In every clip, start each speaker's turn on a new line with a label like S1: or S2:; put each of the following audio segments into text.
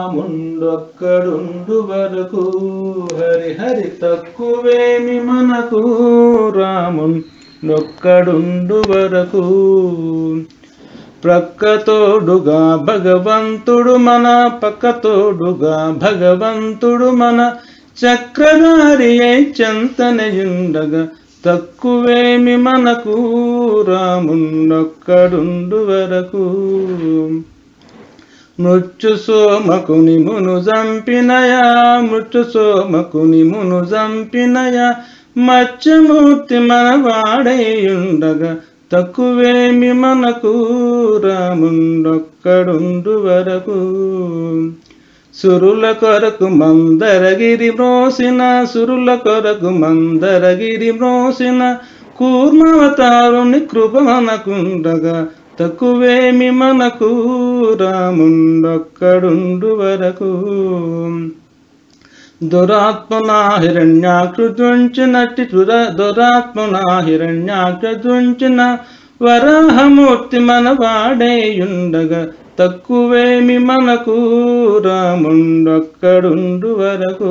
S1: రాముండొక్కడుండు వరకు హరి హరి తక్కువేమి మనకు రాముండొక్కడుండు వరకు ప్రక్కతోడుగా భగవంతుడు మన పక్కతోడుగా భగవంతుడు మన చక్రధారి అయి చెంతనయుండగా తక్కువేమి మనకు రామున్నొక్కడుండు వరకు మృత్యు సోమకుని మును జంపినయా మృత్యు సోమకుని మును జంపినయా మత్స్యమూర్తి మన వాడేయుండగా తక్కువేమి మనకు రాముండొక్కడుండు వరకు సురుల కొరకు మందరగిరి మ్రోసిన సురుల కొరకు మందరగిరి మ్రోసిన కూర్మవతారుని కృపమనకుండగా తక్కువేమి మనకు రాముండొక్కడుండు వరకు దురాత్మన హిరణ్యాకృతుంచినట్టి దుర దురాత్మన హిరణ్యాకృతుంచిన వరాహమూర్తి మన వాడేయుండగా తక్కువేమి మనకు రాముండొక్కడుండు వరకు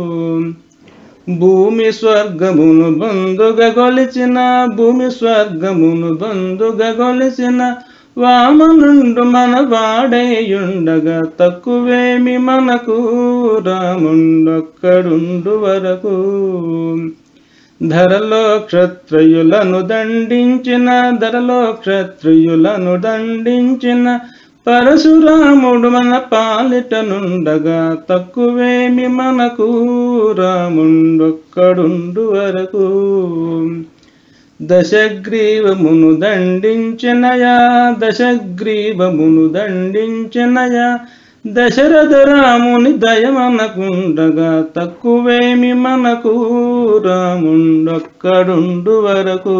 S1: భూమి స్వర్గమును బంధుగా గొలిచిన భూమి స్వర్గమును బంధుగా గొలిచిన వామనుండు మన వాడేయుండగా తక్కువేమి మనకు రాముండొక్కడుండు వరకు ధరలో క్షత్రియులను దండించిన ధరలో క్షత్రియులను దండించిన పరశురాముడు మన పాలిటనుండగా తక్కువేమి మనకు రాముండొక్కడుండు వరకు దశగ్రీవమును దండించినయా దశగ్రీవమును దండించినయా దశరథ రాముని దయమనకుండగా తక్కువేమి మనకు రాముండొక్కడుండు వరకు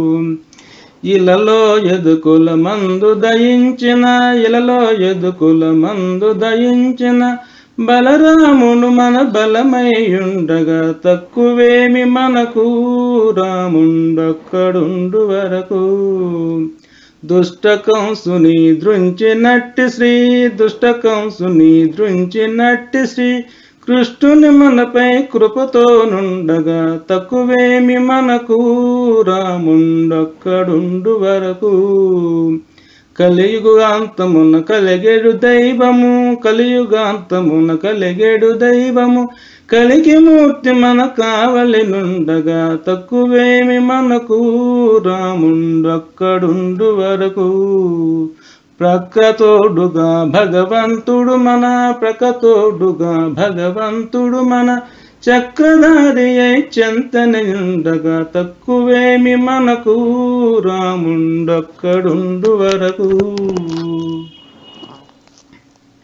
S1: ఇలలో ఎదుకుల మందు దయించిన ఇలలో ఎదుకుల మందు దయించిన బలరామును మన బలమయ్యుండగా తక్కువేమి మనకు రాముండొక్కడుండు వరకు దుష్ట కంసుని దృంచినట్టి శ్రీ దుష్ట కంసుని దృంచినట్టి శ్రీ కృష్ణుని మనపై కృపతో నుండగా తక్కువేమి మనకు రాముండొక్కడుండు వరకు కలియుగాంతమున కలిగేడు దైవము కలియుగాంతమున కలిగేడు దైవము కలిగి మూర్తి మన కావలి నుండగా తక్కువేమి మనకు రాముండొక్కడుండు వరకు ప్రక్కతోడుగా భగవంతుడు మన ప్రక్కతోడుగా భగవంతుడు మన చక్రధారి అయి చెంతనయుండగా తక్కువేమి మనకు రాముండొక్కడుండు వరకు